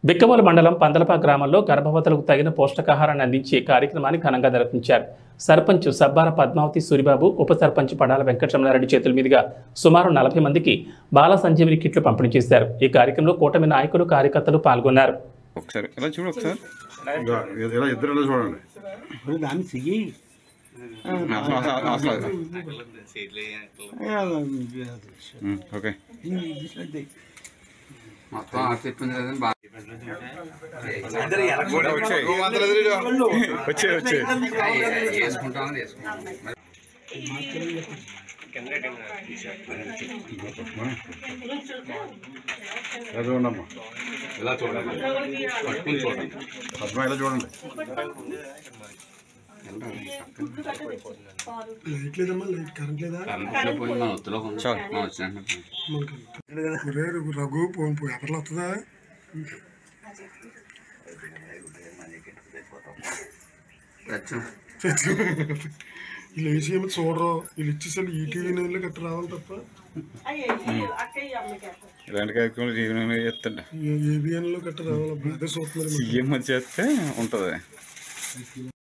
బిక్కవోలు మండలం పందలపా గ్రామంలో గర్భవతులకు తగిన పోషకాహారాన్ని అందించే కార్యక్రమాన్ని ఘనంగా నిర్వహించారు సర్పంచ్ సబ్బార పద్మావతి సూరిబాబు ఉప సర్పంచ్ పడాల వెంకటరమణారెడ్డి చేతుల మీదుగా సుమారు నలభై మందికి బాల సంజీవిని కిట్లు పంపిణీ చేశారు ఈ కార్యక్రమంలో కూటమి నాయకులు కార్యకర్తలు పాల్గొన్నారు ఒకసారి ఇలా చూడు ఒకసారి ఇదిగో, ఇలా ఇద్దరు ఇలా చూడండి ఇప్పుడు దాన్ని చెయ్యి అసలు- అసలు- అసలు ఉమ్, ఓకే మొత్తం ఆ చెప్పింది లేదని బాగా వచ్చే వచ్చే వేసుకుంటాను వేసుకుంటాను మరి ఇలా చూడండి అమ్మా ఇలా చూడండి పట్టుకుని చూడండి పద్మ ఇలా చూడండి లైట్ లేదమ్మా లైట్ కరెంట్ లేదా కరెంట్లో పోయి మన ఒత్తులో కొంచెం మనం వచ్చినట్టు ఒరే రఘు పోను పేపర్లు వస్తుందా తెచ్చాం వీళ్ళు వేసి ఏమో చూడరు వీళ్ళు ఇచ్చేసరి ఈటీవీ నెలలో గట్ట రావాలి తప్ప ఇలాంటి కార్యక్రమాలు జీవనం చేస్తుంట ఏబిఎన్లో గట్ట రావాలి అదే చూస్తున్నారు సీఎం చేస్తే ఉంటుంది